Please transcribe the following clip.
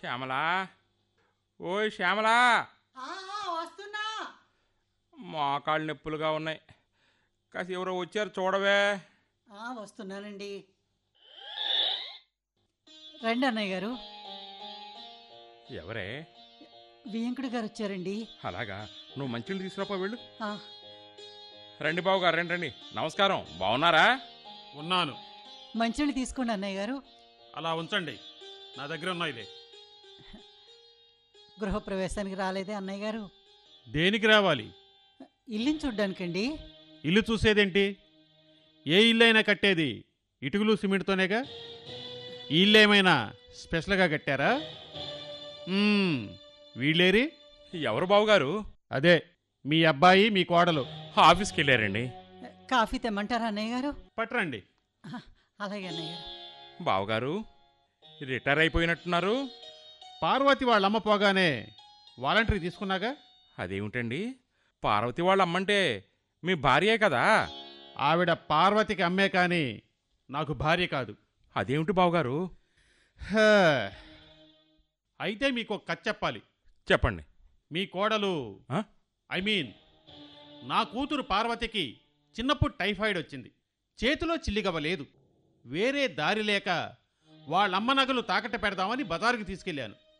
శ్యామలా ఓయ్ శ్యామలా ఆ, ఆ, వస్తున్నా మోకాళ్ళు నొప్పులుగా ఉన్నాయి కాసి ఎవరో వచ్చారు చూడవే ఆ, వస్తున్నానండి రండి అన్నయ్య గారు ఎవరే వియంకుడు గారు వచ్చారండి అలాగా నువ్వు మంచిని తీసుకురాపో వెళ్ళు ఆ, రండి బాబు గారు రండి రండి నమస్కారం బాగున్నారా ఉన్నాను మంచినీళ్ళు తీసుకోండి అన్నయ్య గారు అలా ఉంచండి నా దగ్గర ఉన్నాయిలే గృహప్రవేశానికి రాలేదే అన్నయ్య గారు దేనికి రావాలి ఇల్లుని చూడ్డానికండి ఇల్లు చూసేదేంటి ఏ ఇల్లు అయినా కట్టేది ఇటుకలు సిమెంట్తోనేగా ఈ ఇల్లు ఏమైనా స్పెషల్గా కట్టారా మ్మ్, వీళ్ళేరి ఎవరు బాబు గారు అదే మీ అబ్బాయి మీ కోడలు ఆఫీస్కి వెళ్ళారండి కాఫీ తెమ్మంటారా అన్నయ్య గారు పట్టరండి ఆ, అలాగే అన్నయ్య గారు బావగారు రిటైర్ అయిపోయినట్టున్నారు పార్వతి వాళ్ళమ్మ పోగానే వాలంటరీ తీసుకున్నాగా అదేమిటండి పార్వతి వాళ్ళ అమ్మంటే మీ భార్యే కదా ఆవిడ పార్వతికి అమ్మే కానీ నాకు భార్య కాదు అదేమిటి బావగారు హా. అయితే మీకు ఒక కథ చెప్పాలి చెప్పండి మీ కోడలు ఆ? ఐ మీన్ నా కూతురు పార్వతికి చిన్నప్పుడు టైఫాయిడ్ వచ్చింది చేతిలో చిల్లిగవ్వ లేదు వేరే దారి లేక వాళ్ళమ్మ నగలు తాకట్టు పెడదామని బజారుకి తీసుకెళ్ళాను